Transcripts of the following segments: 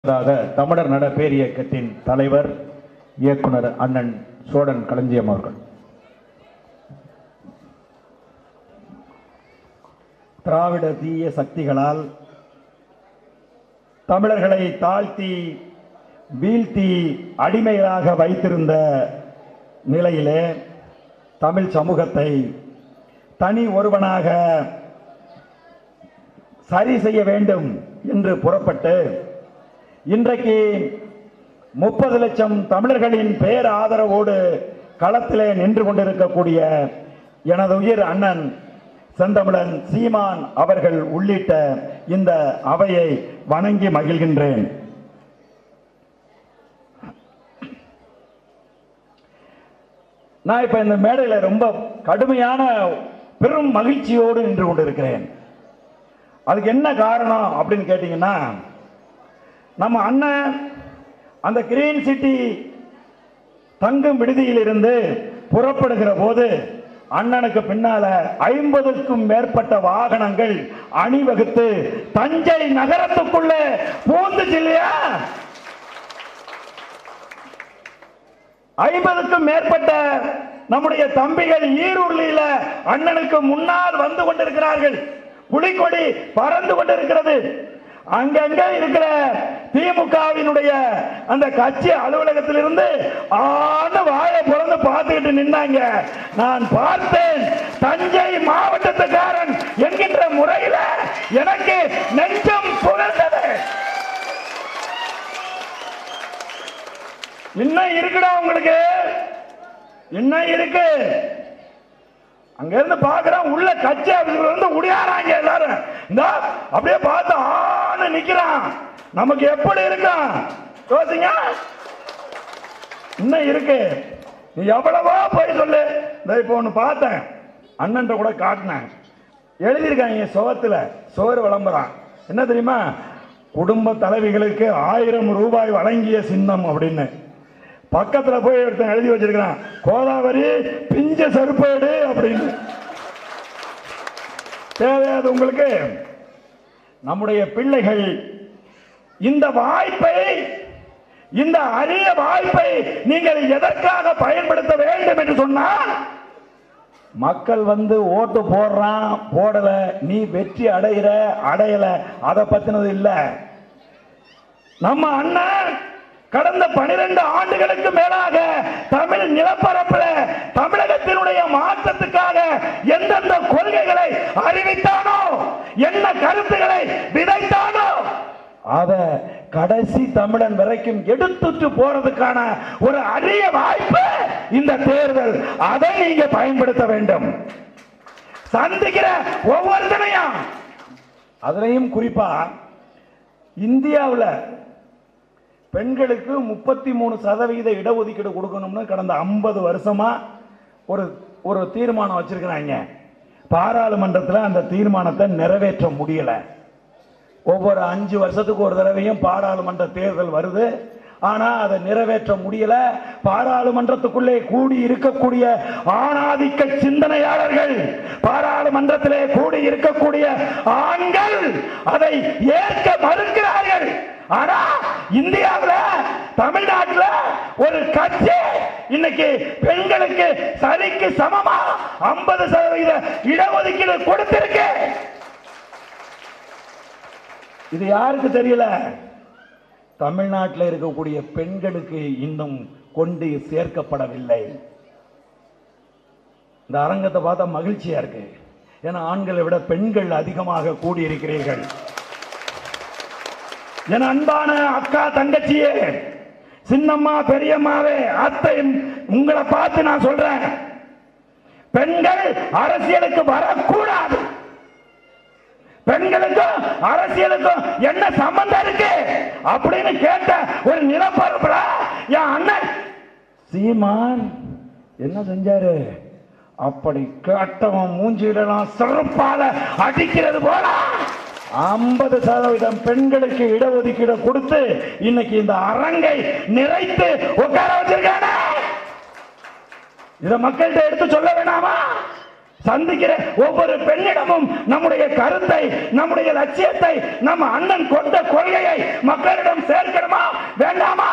தாக தமிழர் நட பேரியக்கத்தின் தலைவர் இயக்குனர் அண்ணன் சோழன் களஞ்சியம் அவர்கள் திராவிட தீய சக்திகளால் தமிழர்களை தாழ்த்தி வீழ்த்தி அடிமைகளாக வைத்திருந்த நிலையிலே தமிழ் சமூகத்தை தனி ஒருவனாக சரி செய்ய வேண்டும் என்று புறப்பட்டு இன்றைக்கு முப்பது லட்சம் தமிழர்களின் பேர் ஆதரவோடு களத்திலே நின்று கொண்டிருக்கக்கூடிய எனது உயிர் அண்ணன் செந்தமிழன் சீமான் அவர்கள் உள்ளிட்ட இந்த அவையை வணங்கி மகிழ்கின்றேன் நான் இப்ப இந்த மேடையில ரொம்ப கடுமையான பெரும் மகிழ்ச்சியோடு நின்று கொண்டிருக்கிறேன் அதுக்கு என்ன காரணம் அப்படின்னு கேட்டீங்கன்னா நம்ம அண்ணன் அந்த கிரீன் சிட்டி தங்கும் விடுதியிலிருந்து புறப்படுகிற போது அண்ணனுக்கு பின்னால ஐம்பதுக்கும் மேற்பட்ட வாகனங்கள் அணிவகுத்து தஞ்சை நகரத்துக்குள்ள பூந்துச்சு இல்லையா ஐம்பதுக்கும் மேற்பட்ட நம்முடைய தம்பிகள் ஈருள்ளியில அண்ணனுக்கு முன்னால் வந்து கொண்டிருக்கிறார்கள் புலிக்கொடி பறந்து கொண்டிருக்கிறது அங்கங்க இருக்கிற திமுகவினுடைய அந்த கட்சி அலுவலகத்திலிருந்து ஆன வாயை பிறந்து பார்த்துக்கிட்டு நின்னாங்க நான் பார்த்தேன் தஞ்சை மாவட்டத்துக்காரன் என்கின்ற முறையில எனக்கு நெஞ்சம் புகழ்ந்தது இன்னும் இருக்குடா உங்களுக்கு இன்னும் இருக்கு அங்க இருந்து பாக்குறேன் உள்ள கட்சி ஆபீஸ்ல இருந்து உடையாறாங்க எல்லாரும் இந்த அப்படியே பார்த்து ஆன்னு நிக்கிறான் நமக்கு எப்படி இருக்கும் யோசிங்க இன்னும் இருக்கு நீ எவ்வளவோ போய் சொல்லு இந்த இப்போ ஒன்று பார்த்தேன் அண்ணன் கூட காட்டினேன் எழுதியிருக்காங்க சுகத்துல சோறு விளம்பரம் என்ன தெரியுமா குடும்ப தலைவிகளுக்கு ஆயிரம் ரூபாய் வழங்கிய சின்னம் அப்படின்னு பக்கத்துல போய் ஒருத்தன் எழுதி வச்சிருக்கிறான் கோதாவரி பிஞ்ச செருப்பேடு அப்படின்னு தேவையாது உங்களுக்கு நம்முடைய பிள்ளைகள் இந்த வாய்ப்பை இந்த அரிய வாய்ப்பை நீங்கள் எதற்காக பயன்படுத்த வேண்டும் என்று சொன்னால் மக்கள் வந்து ஓட்டு போடுறான் போடல நீ வெற்றி அடைகிற அடையல அதை பத்தினது இல்ல நம்ம அண்ணன் கடந்த பனிரெண்டு ஆண்டுகளுக்கு மேலாக தமிழ் நிலப்பரப்புல தமிழகத்தினுடைய மாற்றத்துக்காக எந்தெந்த கொள்கைகளை அறிவித்தானோ என்ன கருத்துக்களை விதைத்தானோ அத கடைசி தமிழன் வரைக்கும் எடுத்துட்டு போறதுக்கான ஒரு அரிய வாய்ப்பு இந்த தேர்தல் அதை நீங்க பயன்படுத்த வேண்டும் சந்திக்கிற ஒவ்வொருத்தனையும் அதுலயும் குறிப்பா இந்தியாவில் பெண்களுக்கு முப்பத்தி மூணு சதவிகித இடஒதுக்கீடு கொடுக்கணும்னு கடந்த ஐம்பது வருஷமா ஒரு ஒரு தீர்மானம் வச்சிருக்கிறாங்க பாராளுமன்றத்தில் அந்த தீர்மானத்தை நிறைவேற்ற முடியல ஒவ்வொரு அஞ்சு வருஷத்துக்கு ஒரு தடவையும் பாராளுமன்ற தேர்தல் வருது ஆனா அதை நிறைவேற்ற முடியல பாராளுமன்றத்துக்குள்ளே கூடி இருக்கக்கூடிய ஆணாதிக்க சிந்தனையாளர்கள் பாராளுமன்றத்திலே கூடி இருக்கக்கூடிய ஆண்கள் அதை ஏற்க மறுக்கிறார்கள் ஆனா இந்தியாவில் தமிழ்நாட்டில் ஒரு கட்சி இன்னைக்கு பெண்களுக்கு சரிக்கு சமமா ஐம்பது சதவீத இடஒதுக்கீடு கொடுத்திருக்கு இது யாருக்கு தெரியல தமிழ்நாட்டில் இருக்கக்கூடிய பெண்களுக்கு இன்னும் கொண்டு சேர்க்கப்படவில்லை இந்த அரங்கத்தை பார்த்தா மகிழ்ச்சியா இருக்கு ஏன்னா ஆண்களை விட பெண்கள் அதிகமாக கூடியிருக்கிறீர்கள் என் அன்பான அக்கா தங்கச்சியே சின்னம்மா பெரியம்மாவே அத்தை உங்களை பார்த்து நான் சொல்றேன் பெண்கள் அரசியலுக்கு வரக்கூடாது பெண்களுக்கும் அரசியலுக்கும் என்ன சம்பந்தம் இருக்கு அப்படின்னு கேட்ட ஒரு நிலப்பரப்புல என் அண்ணன் சீமான் என்ன செஞ்சாரு அப்படி கேட்டவன் மூஞ்சியிலாம் சிறப்பால அடிக்கிறது போல ஐம்பது சதவீதம் பெண்களுக்கு இடஒதுக்கீடு கொடுத்து இன்னைக்கு இந்த அரங்கை நிறைத்து உட்கார வச்சிருக்கானே இத மக்கள்கிட்ட எடுத்து சொல்ல வேணாமா சந்திக்கிற ஒவ்வொரு பெண்ணிடமும் நம்முடைய கருத்தை நம்முடைய லட்சியத்தை நம்ம அண்ணன் கொண்ட கொள்கையை மக்களிடம் சேர்க்கணுமா வேண்டாமா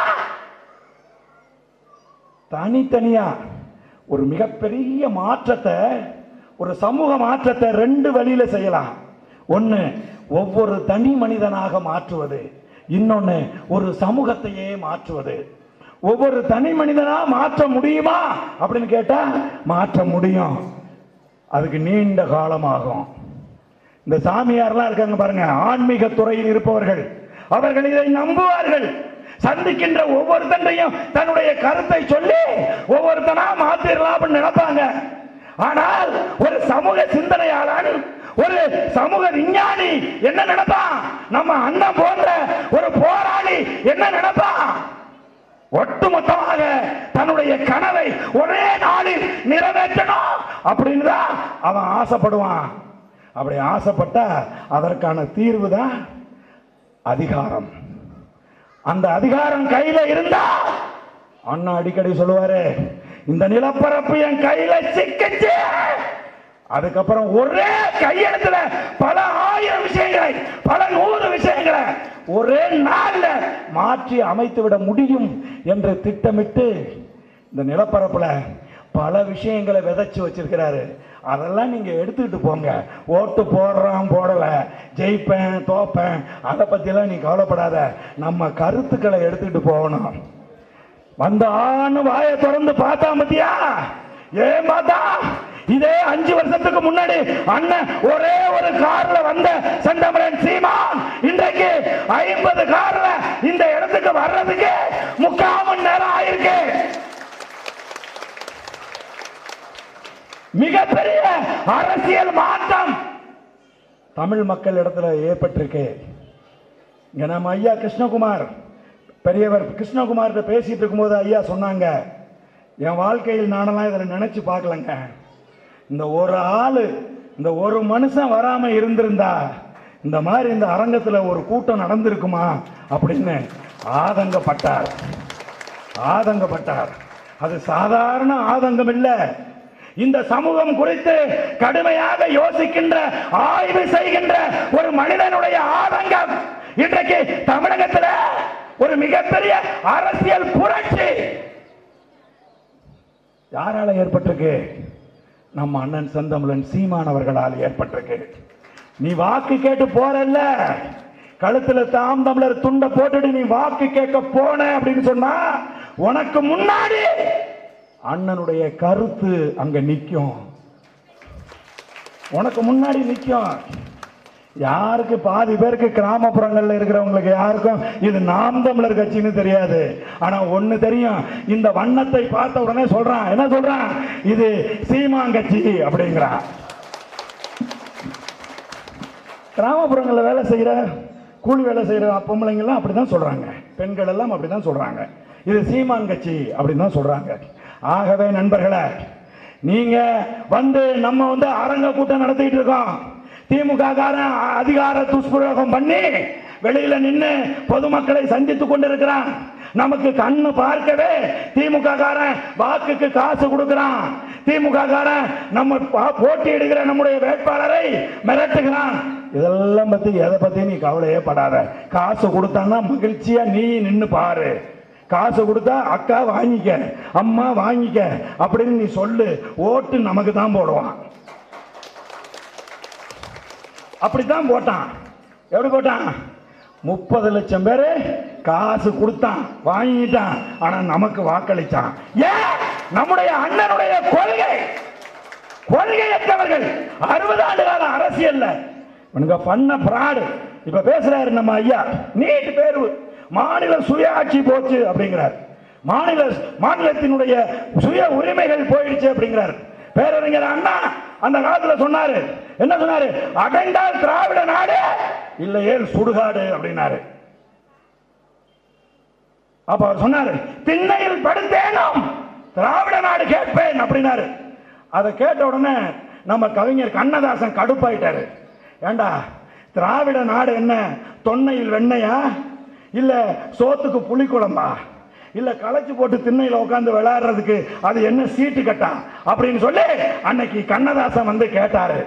தனித்தனியா ஒரு மிகப்பெரிய மாற்றத்தை ஒரு சமூக மாற்றத்தை ரெண்டு வழியில செய்யலாம் ஒண்ணு ஒவ்வொரு தனி மனிதனாக மாற்றுவது இன்னொன்னு ஒரு சமூகத்தையே மாற்றுவது ஒவ்வொரு தனி மனிதனா மாற்ற முடியுமா அப்படின்னு கேட்டா மாற்ற முடியும் அதுக்கு நீண்ட காலமாகும் இந்த சாமியார்லாம் இருக்காங்க பாருங்க ஆன்மீக துறையில் இருப்பவர்கள் அவர்கள் இதை நம்புவார்கள் சந்திக்கின்ற ஒவ்வொருத்தன்றையும் தன்னுடைய கருத்தை சொல்லி ஒவ்வொருத்தனா மாத்திரலாம் அப்படின்னு நினைப்பாங்க ஆனால் ஒரு சமூக சிந்தனையாளன் ஒரு சமூக விஞ்ஞானி என்ன நினைப்பான் நம்ம அண்ணன் போன்ற ஒரு போராளி என்ன நினைப்பான் ஒட்டுமொத்தமாக தன்னுடைய கனவை ஒரே நாளில் நிறைவேற்றணும் அப்படின்னு தான் அவன் ஆசைப்படுவான் அப்படி ஆசைப்பட்டா அதற்கான தீர்வு தான் அதிகாரம் அந்த அதிகாரம் கையில இருந்தா அண்ணா அடிக்கடி சொல்லுவாரு இந்த நிலப்பரப்பு என் கையில சிக்கிச்சு அதுக்கப்புறம் ஒரே கையெழுத்துல பல ஆயிரம் விஷயங்களை பல நூறு விஷயங்களை ஒரே நாள்ல மாற்றி அமைத்து விட முடியும் என்று திட்டமிட்டு இந்த நிலப்பரப்புல பல விஷயங்களை விதைச்சு வச்சிருக்கிறாரு அதெல்லாம் நீங்க எடுத்துக்கிட்டு போங்க ஓட்டு போடுறான் போடல ஜெயிப்பேன் தோப்பேன் அதை பத்தியெல்லாம் நீ கவலைப்படாத நம்ம கருத்துக்களை எடுத்துக்கிட்டு போகணும் வந்த ஆணு வாயை திறந்து பார்த்தா மத்தியா ஏன் பார்த்தா இதே அஞ்சு வருஷத்துக்கு முன்னாடி அண்ணன் ஒரே ஒரு கார்ல வந்த செந்தமரன் சீமான் இன்றைக்கு ஐம்பது கார்ல இந்த இடத்துக்கு வர்றதுக்கு முக்கால் மணி நேரம் ஆயிருக்கு மிகப்பெரிய அரசியல் மாற்றம் தமிழ் மக்கள் இடத்துல ஏற்பட்டிருக்கு இங்க நம்ம ஐயா கிருஷ்ணகுமார் பெரியவர் கிருஷ்ணகுமார்கிட்ட பேசிட்டு இருக்கும்போது ஐயா சொன்னாங்க என் வாழ்க்கையில் நானெல்லாம் இதில் நினைச்சு பார்க்கலங்க இந்த ஒரு ஆளு இந்த ஒரு மனுஷன் வராம இருந்திருந்தா இந்த மாதிரி இந்த அரங்கத்துல ஒரு கூட்டம் நடந்திருக்குமா அப்படின்னு ஆதங்கப்பட்டார் ஆதங்கப்பட்டார் அது சாதாரண ஆதங்கம் இல்ல இந்த சமூகம் குறித்து கடுமையாக யோசிக்கின்ற ஆய்வு செய்கின்ற ஒரு மனிதனுடைய ஆதங்கம் இன்றைக்கு தமிழகத்தில் ஒரு மிகப்பெரிய அரசியல் புரட்சி யாரால ஏற்பட்டிருக்கு நம்ம அண்ணன் செந்தமிழன் சீமான் அவர்களால் ஏற்பட்டிருக்கு நீ வாக்கு கேட்டு போறல்ல கழுத்துல தாம் தமிழர் துண்டை போட்டுட்டு நீ வாக்கு கேட்க போன அப்படின்னு சொன்னா உனக்கு முன்னாடி அண்ணனுடைய கருத்து அங்க நிக்கும் உனக்கு முன்னாடி நிக்கும் யாருக்கு பாதி பேருக்கு கிராமப்புறங்கள்ல இருக்கிறவங்களுக்கு யாருக்கும் இது நாம் தமிழர் கட்சின்னு தெரியாது ஆனா ஒண்ணு தெரியும் இந்த வண்ணத்தை பார்த்த உடனே சொல்றான் என்ன சொல்றான் இது சீமான் கட்சி அப்படிங்கிறான் கிராமப்புறங்களில் வேலை செய்கிற கூலி வேலை செய்கிற பொம்பளைங்கெல்லாம் அப்படி தான் சொல்கிறாங்க பெண்கள் எல்லாம் அப்படி தான் சொல்கிறாங்க இது சீமான் கட்சி அப்படின்னு தான் சொல்கிறாங்க ஆகவே நண்பர்களே நீங்கள் வந்து நம்ம வந்து அரங்க கூட்டம் நடத்திட்டு இருக்கோம் திமுக காரன் அதிகார துஷ்பிரயோகம் பண்ணி வெளியில நின்று பொதுமக்களை சந்தித்து கொண்டிருக்கிறான் நமக்கு கண்ணு பார்க்கவே திமுக காரன் வாக்குக்கு காசு கொடுக்கிறான் திமுக காரன் நம்ம பா- போட்டியிடுகிற நம்முடைய வேட்பாளரை மிரட்டுகிறான் இதெல்லாம் பத்தி எதை பத்தி நீ கவலையே படாத காசு கொடுத்தான்னா மகிழ்ச்சியா நீ நின்னு பாரு காசு கொடுத்தா அக்கா வாங்கிக்க அம்மா வாங்கிக்க அப்படின்னு நீ சொல்லு ஓட்டு நமக்கு தான் போடுவான் அப்படித்தான் போட்டான் எப்படி போட்டான் முப்பது லட்சம் பேரு காசு கொடுத்தான் வாங்கிட்டான் ஆனா நமக்கு வாக்களிச்சான் ஏன் நம்முடைய அண்ணனுடைய கொள்கை கொள்கையற்றவர்கள் அறுபது ஆண்டு கால அரசியல்ல இவனுங்க பண்ண பிராடு இப்ப பேசுறாரு நம்ம ஐயா நீட் தேர்வு மாநில சுயாட்சி போச்சு அப்படிங்கிறார் மாநில மாநிலத்தினுடைய சுய உரிமைகள் போயிடுச்சு அப்படிங்கிறார் பேரறிஞர் அண்ணா அந்த காலத்துல சொன்னாரு என்ன சொன்னாரு அடைந்தால் திராவிட நாடு இல்லையே சுடுகாடு அப்படின்னாரு அப்ப அவர் சொன்னாரு திண்ணையில் படுத்தேனும் திராவிட நாடு கேட்பேன் அப்படின்னாரு அதை கேட்ட உடனே நம்ம கவிஞர் கண்ணதாசன் கடுப்பாயிட்டாரு ஏண்டா திராவிட நாடு என்ன தொன்னையில் வெண்ணையா இல்ல சோத்துக்கு புளிக்குழம்பா இல்ல களைச்சு போட்டு திண்ணையில உட்காந்து விளையாடுறதுக்கு அது என்ன சீட்டு கட்டா அப்படின்னு சொல்லி அன்னைக்கு கண்ணதாசன் வந்து கேட்டாரு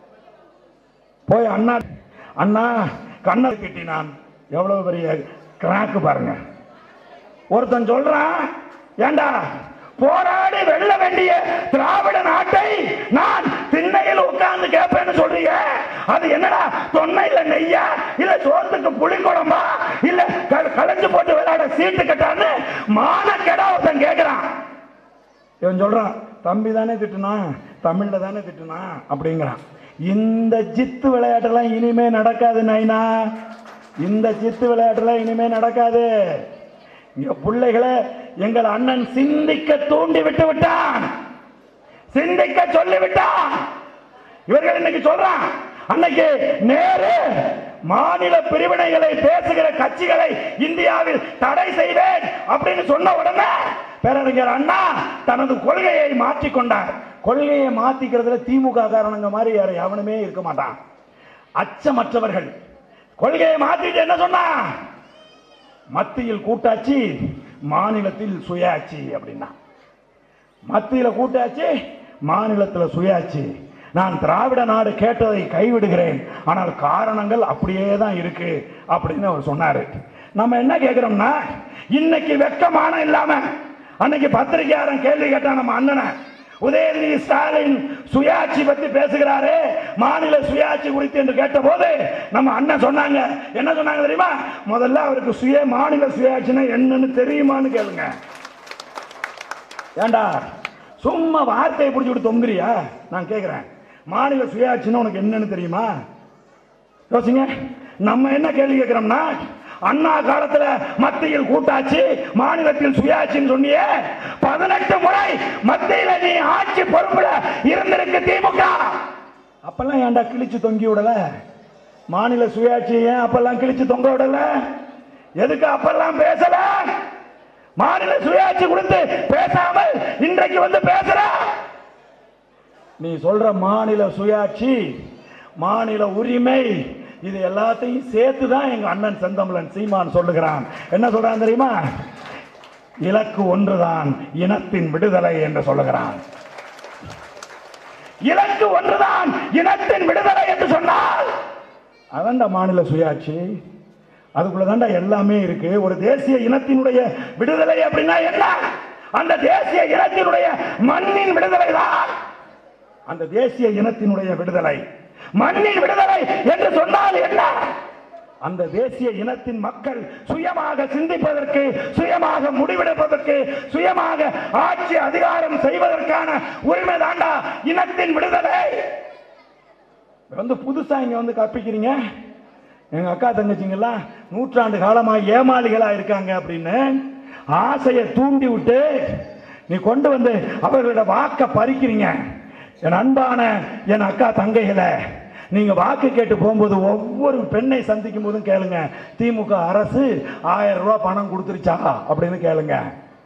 போய் அண்ணா அண்ணா கண்ணை கிட்டினான் எவ்வளவு பெரிய கிராக்கு பாருங்க ஒருத்தன் சொல்றான் ஏண்டா போராடி வெல்ல வேண்டிய திராவிட நாட்டை நான் திண்ணையில் உட்கார்ந்து கேட்பேன்னு சொல்றீங்க அது என்னடா தொன்னையில நெய்யா இல்ல சோத்துக்கு புளி குழம்பா இல்ல க- களைஞ்சு போட்டு விளையாட சீட்டு கட்டான்னு மானக்கேடா ஒருத்தன் கேட்கிறான் இவன் சொல்றான் தம்பி தானே திட்டுனான் தமிழ்ல தானே திட்டுனான் அப்படிங்கிறான் இந்த ஜித்து விளையாட்டெல்லாம் இனிமே நடக்காது நைனா இந்த ஜித்து விளையாட்டெல்லாம் இனிமே நடக்காது இங்க பிள்ளைகளை எங்கள் அண்ணன் சிந்திக்க தூண்டி விட்டு விட்டான் சிந்திக்க சொல்லி விட்டான் இவர்கள் இன்னைக்கு சொல்றான் அன்னைக்கு நேரு மாநில பிரிவினைகளை பேசுகிற கட்சிகளை இந்தியாவில் தடை செய்வேன் அப்படின்னு சொன்ன உடனே பேரறிஞர் அண்ணா தனது கொள்கையை மாற்றிக் கொண்டார் கொள்கையை மாத்திக்கிறதுல திமுக காரணங்க மாதிரி யார் எவனுமே இருக்க மாட்டான் அச்சமற்றவர்கள் கொள்கையை மாத்திட்டு என்ன சொன்னா மத்தியில் கூட்டாட்சி மாநிலத்தில் சுயாட்சி அப்படின்னா மத்தியில கூட்டாட்சி மாநிலத்தில் சுயாட்சி நான் திராவிட நாடு கேட்டதை கைவிடுகிறேன் ஆனால் காரணங்கள் அப்படியே தான் இருக்கு அப்படின்னு அவர் சொன்னாரு நம்ம என்ன கேட்கிறோம்னா இன்னைக்கு வெக்கமான இல்லாம அன்னைக்கு பத்திரிகையாளன் கேள்வி கேட்டான் நம்ம அண்ணனை உதயநிதி ஸ்டாலின் சுயாட்சி பத்தி பேசுகிறாரு மாநில சுயாட்சி குறித்து என்று கேட்டபோது நம்ம அண்ணன் சொன்னாங்க என்ன சொன்னாங்க தெரியுமா முதல்ல அவருக்கு சுய மாநில சுயாட்சினா என்னன்னு தெரியுமான்னு கேளுங்க ஏண்டா சும்மா வார்த்தையை பிடிச்சி விட்டு தொங்குறியா நான் கேட்கிறேன் மாநில சுயாட்சின்னு உனக்கு என்னன்னு தெரியுமா யோசிங்க நம்ம என்ன கேள்வி கேட்கிறோம்னா அண்ணா காலத்துல மத்தியில் கூட்டாட்சி மாநிலத்தில் சுயாட்சின்னு சொன்னியே பதினெட்டு முறை மத்தியில நீ ஆட்சி பொறுப்புல இருந்திருக்கு திமுக அப்பெல்லாம் ஏன்டா கிழிச்சு தொங்கி விடல மாநில சுயாட்சி ஏன் அப்பெல்லாம் கிழிச்சு தொங்க விடல எதுக்கு அப்பெல்லாம் பேசல மாநில சுயாட்சி கொடுத்து பேசாமல் இன்றைக்கு வந்து பேசுற நீ சொல்ற மாநில சுயாட்சி மாநில உரிமை இது எல்லாத்தையும் சேர்த்து தான் எங்க அண்ணன் செந்தமிழன் சீமான் சொல்லுகிறான் என்ன சொல்றான் தெரியுமா இலக்கு ஒன்றுதான் இனத்தின் விடுதலை என்று சொல்லுகிறான் இலக்கு ஒன்றுதான் இனத்தின் விடுதலை என்று சொன்னால் அதான்டா மாநில சுயாட்சி அதுக்குள்ளதான்டா எல்லாமே இருக்கு ஒரு தேசிய இனத்தினுடைய விடுதலை அப்படின்னா என்ன அந்த தேசிய இனத்தினுடைய மண்ணின் விடுதலை தான் அந்த தேசிய இனத்தினுடைய விடுதலை மண்ணின் விடுதலை என்று சொன்னால் என்ன அந்த தேசிய இனத்தின் மக்கள் சுயமாக சிந்திப்பதற்கு சுயமாக முடிவெடுப்பதற்கு சுயமாக ஆட்சி அதிகாரம் செய்வதற்கான உரிமை தாண்டா இனத்தின் விடுதலை வந்து புதுசா இங்க வந்து கற்பிக்கிறீங்க எங்க அக்கா தங்கச்சிங்கெல்லாம் நூற்றாண்டு காலமா ஏமாளிகளா இருக்காங்க அப்படின்னு ஆசையை தூண்டி விட்டு நீ கொண்டு வந்து அவர்களோட வாக்க பறிக்கிறீங்க என் அன்பான என் அக்கா தங்கைகளை நீங்க வாக்கு கேட்டு போகும்போது ஒவ்வொரு பெண்ணை சந்திக்கும் போதும் கேளுங்க திமுக அரசு ஆயிரம் ரூபாய் பணம் கொடுத்துருச்சா அப்படின்னு கேளுங்க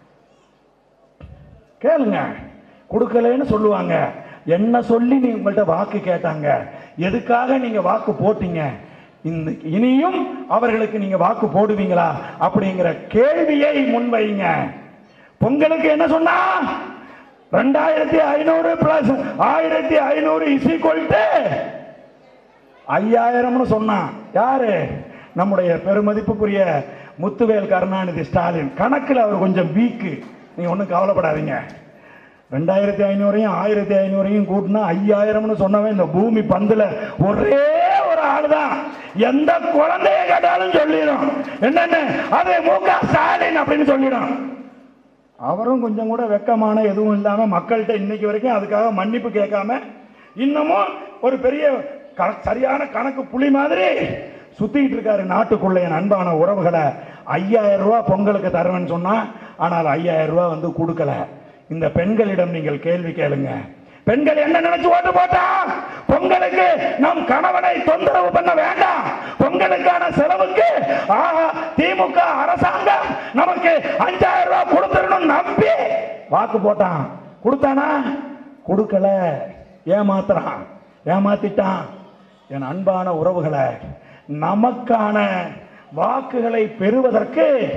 கேளுங்க கொடுக்கலன்னு சொல்லுவாங்க என்ன சொல்லி நீ உங்கள்கிட்ட வாக்கு கேட்டாங்க எதுக்காக நீங்க வாக்கு போட்டீங்க இந்த இனியும் அவர்களுக்கு நீங்க வாக்கு போடுவீங்களா அப்படிங்கிற கேள்வியை முன்வைங்க பொங்கலுக்கு என்ன சொன்னா ரெண்டாயிரத்தி ஐநூறு பிளஸ் ஆயிரத்தி ஐநூறு இசி கொல்ட்டு ஐயாயிரம்னு சொன்னான் யாரு நம்முடைய பெருமதிப்புக்குரிய முத்துவேல் கருணாநிதி ஸ்டாலின் கணக்கில் அவர் கொஞ்சம் வீக்கு நீங்க ஒன்றும் கவலைப்படாதீங்க ரெண்டாயிரத்தி ஐநூறையும் ஆயிரத்தி ஐநூறையும் கூட்டினா ஐயாயிரம்னு சொன்னவன் இந்த பூமி பந்துல ஒரே ஒரு ஆளு தான் எந்த குழந்தைய கேட்டாலும் சொல்லிடும் என்னன்னு அது மு க ஸ்டாலின் அப்படின்னு சொல்லிடும் அவரும் கொஞ்சம் கூட வெக்கமான எதுவும் இல்லாம மக்கள்கிட்ட இன்னைக்கு வரைக்கும் அதுக்காக மன்னிப்பு கேட்காம இன்னமும் ஒரு பெரிய க- சரியான கணக்கு புலி மாதிரி சுத்திட்டு இருக்காரு நாட்டுக்குள்ள என் அன்பான உறவுகளை ஐயாயிரம் ரூபாய் பொங்கலுக்கு தருவேன்னு சொன்னா ஆனால் ஐயாயிரம் ரூபாய் வந்து கொடுக்கல இந்த பெண்களிடம் நீங்கள் கேள்வி கேளுங்க பெண்கள் என்ன நினைச்சு ஓட்டு போட்டா பொங்கலுக்கு நம் கணவனை தொந்தரவு பண்ண வேண்டாம் பொங்கலுக்கான செலவுக்கு ஆஹா திமுக அரசாங்கம் நமக்கு அஞ்சாயிரம் ரூபாய் கொடுத்துடணும் நம்பி வாக்கு போட்டான் கொடுத்தானா கொடுக்கல ஏமாத்துறான் ஏமாத்திட்டான் என் அன்பான உறவுகளை நமக்கான வாக்குகளை பெறுவதற்கு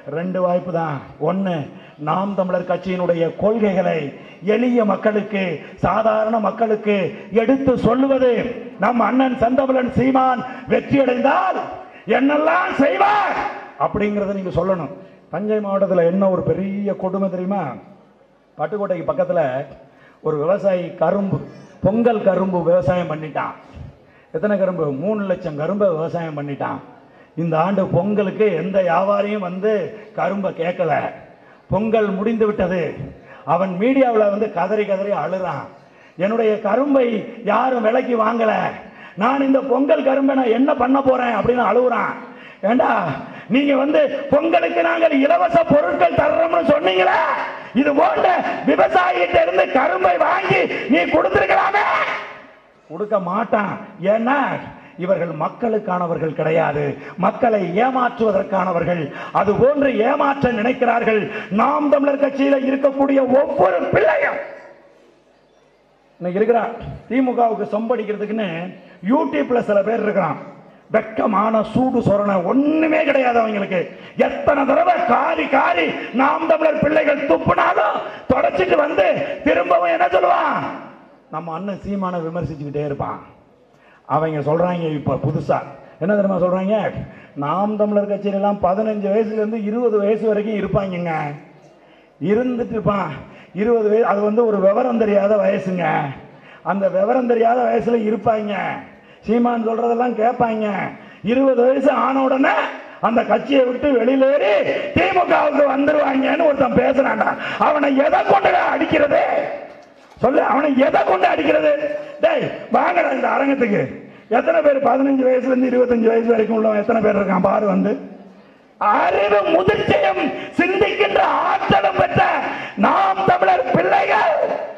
ரெண்டு வாய்ப்பு தான் ஒன்று நாம் தமிழர் கட்சியினுடைய கொள்கைகளை எளிய மக்களுக்கு சாதாரண மக்களுக்கு எடுத்து சொல்லுவது நம் அண்ணன் செந்தமிழன் சீமான் வெற்றியடைந்தால் என்னெல்லாம் செய்வார் அப்படிங்கறத நீங்க சொல்லணும் தஞ்சை மாவட்டத்தில் என்ன ஒரு பெரிய கொடுமை தெரியுமா பட்டுக்கோட்டைக்கு பக்கத்தில் ஒரு விவசாயி கரும்பு பொங்கல் கரும்பு விவசாயம் பண்ணிட்டான் எத்தனை கரும்பு மூணு லட்சம் கரும்பை விவசாயம் பண்ணிட்டான் இந்த ஆண்டு பொங்கலுக்கு எந்த வியாபாரியும் வந்து கரும்பை கேட்கல பொங்கல் முடிந்து விட்டது அவன் மீடியாவில் வந்து கதறி கதறி அழுறான் என்னுடைய கரும்பை யாரும் விலைக்கு வாங்கல நான் இந்த பொங்கல் கரும்பை நான் என்ன பண்ண போறேன் அப்படின்னு அழுகுறான் ஏண்டா நீங்க வந்து பொங்கலுக்கு நாங்கள் இலவச பொருட்கள் தர்றோம்னு சொன்னீங்களா இது போன்ற விவசாயிகிட்ட இருந்து கரும்பை வாங்கி நீ கொடுத்திருக்கலாமே கொடுக்க மாட்டான் ஏன்னா இவர்கள் மக்களுக்கானவர்கள் கிடையாது மக்களை ஏமாற்றுவதற்கானவர்கள் அது போன்று ஏமாற்ற நினைக்கிறார்கள் நாம் தமிழர் கட்சியில இருக்கக்கூடிய ஒவ்வொரு பிள்ளையும் இன்னைக்கு இருக்கிறான் திமுகவுக்கு சொம்படிக்கிறதுக்குன்னு யூடியூப்ல சில பேர் இருக்கிறான் வெக்கமான சூடு சொரணை ஒண்ணுமே கிடையாது அவங்களுக்கு எத்தனை தடவை காரி காரி நாம் தமிழர் பிள்ளைகள் துப்புனாலும் தொடச்சிட்டு வந்து திரும்பவும் என்ன சொல்லுவான் நம்ம அண்ணன் சீமான விமர்சிச்சுக்கிட்டே இருப்பான் அவங்க சொல்றாங்க இப்ப புதுசா என்ன தெரியுமா சொல்றாங்க நாம் தமிழர் கட்சியில எல்லாம் பதினஞ்சு வயசுல இருந்து இருபது வயசு வரைக்கும் இருப்பாங்கங்க இருந்துட்டு இருப்பான் இருபது வயசு அது வந்து ஒரு விவரம் தெரியாத வயசுங்க அந்த விவரம் தெரியாத வயசுல இருப்பாங்க சீமான் சொல்றதெல்லாம் கேட்பாங்க இருபது வயசு ஆன உடனே அந்த கட்சியை விட்டு வெளியில ஏறி திமுகவுக்கு வந்துருவாங்கன்னு ஒருத்தன் பேசுறான்டா அவனை எதை கொண்டு அடிக்கிறது சொல்லு அவனை எதை கொண்டு அடிக்கிறது டேய் வாங்கடா இந்த அரங்கத்துக்கு எத்தனை பேர் பதினஞ்சு வயசுல இருந்து இருபத்தஞ்சு வயசு வரைக்கும் உள்ளவன் எத்தனை பேர் இருக்கான் பாரு வந்து அறிவு முதிர்ச்சியும் சிந்திக்கின்ற ஆற்றலும் பெற்ற நாம் தமிழர் பிள்ளைகள்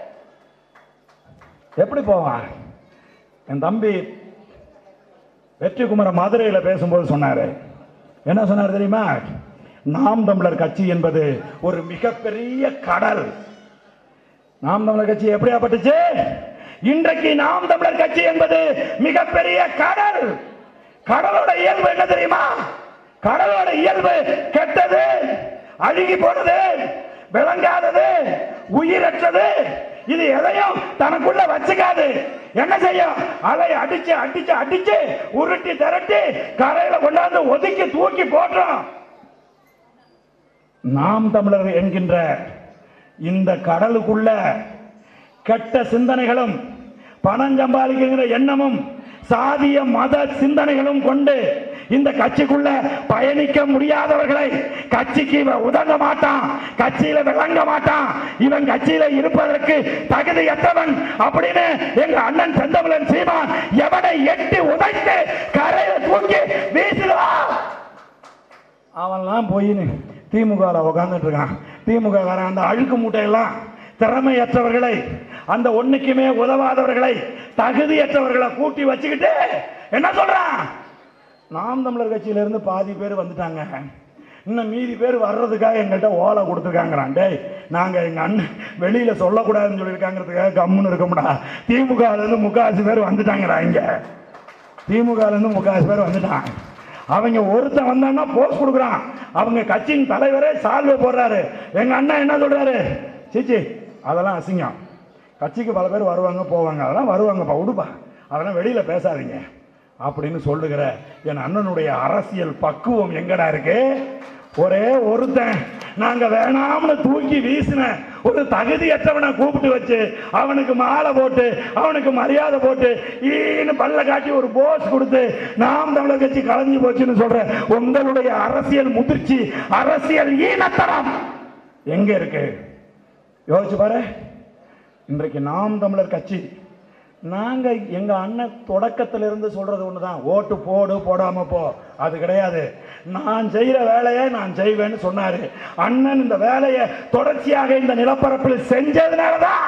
எப்படி போவான் என் தம்பி வெற்றிக்குமர மதுரையில் பேசும்போது சொன்னாரு என்ன சொன்னார் தெரியுமா நாம் தமிழர் கட்சி என்பது ஒரு மிகப்பெரிய கடல் நாம் தமிழர் கட்சி எப்படியாப்பட்டுச்சு இன்றைக்கு நாம் தமிழர் கட்சி என்பது மிகப்பெரிய கடல் கடலோட இயல்பு என்ன தெரியுமா கடலோட இயல்பு கெட்டது அழுகி போனது விளங்காதது உயிரற்றது இது எதையும் தனக்குள்ள வச்சுக்காது என்ன செய்யும் அலை அடிச்சு அடிச்சு அடிச்சு உருட்டி திரட்டி கரையில கொண்டாந்து ஒதுக்கி தூக்கி போட்டுரும் நாம் தமிழர் என்கின்ற இந்த கடலுக்குள்ள கெட்ட சிந்தனைகளும் பணம் சம்பாதிக்கிற எண்ணமும் சாதிய மத சிந்தனைகளும் கொண்டு இந்த கட்சிக்குள்ள பயணிக்க முடியாதவர்களை கட்சிக்கு இவன் உதங்க மாட்டான் கட்சியில விளங்க மாட்டான் இவன் கட்சியில இருப்பதற்கு தகுதியற்றவன் அப்படின்னு எங்க அண்ணன் செந்தமிழன் சீமான் எவனை எட்டி உதைத்து கரையில தூக்கி வீசுகிறான் அவன்லாம் போய் திமுக உட்காந்துட்டு இருக்கான் திமுக காரன் அந்த அழுக்கு மூட்டையெல்லாம் திறமையற்றவர்களை அந்த ஒண்ணுக்குமே உதவாதவர்களை தகுதியற்றவர்களை கூட்டி வச்சுக்கிட்டு என்ன சொல்றான் நாம் தமிழர் கட்சியில இருந்து பாதி பேர் வந்துட்டாங்க இன்னும் மீதி பேர் வர்றதுக்காக எங்கள்கிட்ட ஓலை கொடுத்துருக்காங்கிறான் டேய் நாங்க எங்க அண்ணன் வெளியில சொல்லக்கூடாதுன்னு சொல்லியிருக்காங்கிறதுக்காக கம்முன்னு இருக்கோம்டா திமுகல இருந்து முக்காசி பேர் வந்துட்டாங்கடா இங்க திமுகல இருந்து முக்காசி பேர் வந்துட்டான் அவங்க ஒருத்தன் வந்தான்னா போஸ்ட் கொடுக்குறான் அவங்க கட்சியின் தலைவரே சால்வை போடுறாரு எங்க அண்ணன் என்ன சொல்றாரு சிச்சி அதெல்லாம் அசிங்கம் கட்சிக்கு பல பேர் வருவாங்க போவாங்க அதெல்லாம் வருவாங்கப்பா விடுப்பா அதெல்லாம் வெளியில பேசாதீங்க அப்படின்னு சொல்லுகிற என் அண்ணனுடைய அரசியல் பக்குவம் எங்கடா இருக்கு ஒரே ஒருத்தன் நாங்க வேணாம்னு தூக்கி வீசின ஒரு தகுதியற்றவனை கூப்பிட்டு வச்சு அவனுக்கு மாலை போட்டு அவனுக்கு மரியாதை போட்டு ஈன்னு பல்ல காட்டி ஒரு போஸ் கொடுத்து நாம் தமிழர் கட்சி கலைஞ்சு போச்சுன்னு சொல்ற உங்களுடைய அரசியல் முதிர்ச்சி அரசியல் ஈனத்தனம் எங்க இருக்கு யோசிச்சு பாரு இன்றைக்கு நாம் தமிழர் கட்சி நாங்க எங்க அண்ணன் தொடக்கத்துல இருந்து சொல்றது ஒண்ணுதான் ஓட்டு போடு போடாம போ அது கிடையாது நான் செய்யற வேலையை நான் செய்வேன்னு சொன்னாரு அண்ணன் இந்த வேலையை தொடர்ச்சியாக இந்த நிலப்பரப்பில் செஞ்சதுனாலதான்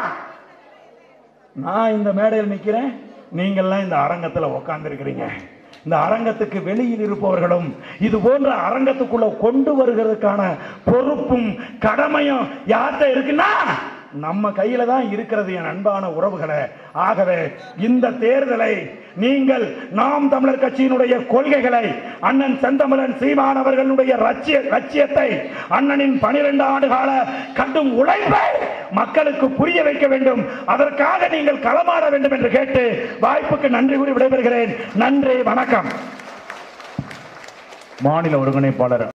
நான் இந்த மேடையில் நிக்கிறேன் நீங்கள்லாம் இந்த அரங்கத்துல உட்கார்ந்து இருக்கிறீங்க இந்த அரங்கத்துக்கு வெளியில் இருப்பவர்களும் இது போன்ற அரங்கத்துக்குள்ள கொண்டு வருகிறதுக்கான பொறுப்பும் கடமையும் யார்கிட்ட இருக்குன்னா நம்ம கையில தான் இருக்கிறது என் அன்பான உறவுகளே ஆகவே இந்த தேர்தலை நீங்கள் நாம் தமிழர் கட்சியினுடைய கொள்கைகளை அண்ணன் செந்தமிழன் சீமான் அவர்களுடைய லட்சிய லட்சியத்தை அண்ணனின் பனிரெண்டு ஆண்டு கால கடும் உழைப்பை மக்களுக்கு புரிய வைக்க வேண்டும் அதற்காக நீங்கள் களமாட வேண்டும் என்று கேட்டு வாய்ப்புக்கு நன்றி கூறி விடைபெறுகிறேன் நன்றி வணக்கம் மாநில ஒருங்கிணைப்பாளர்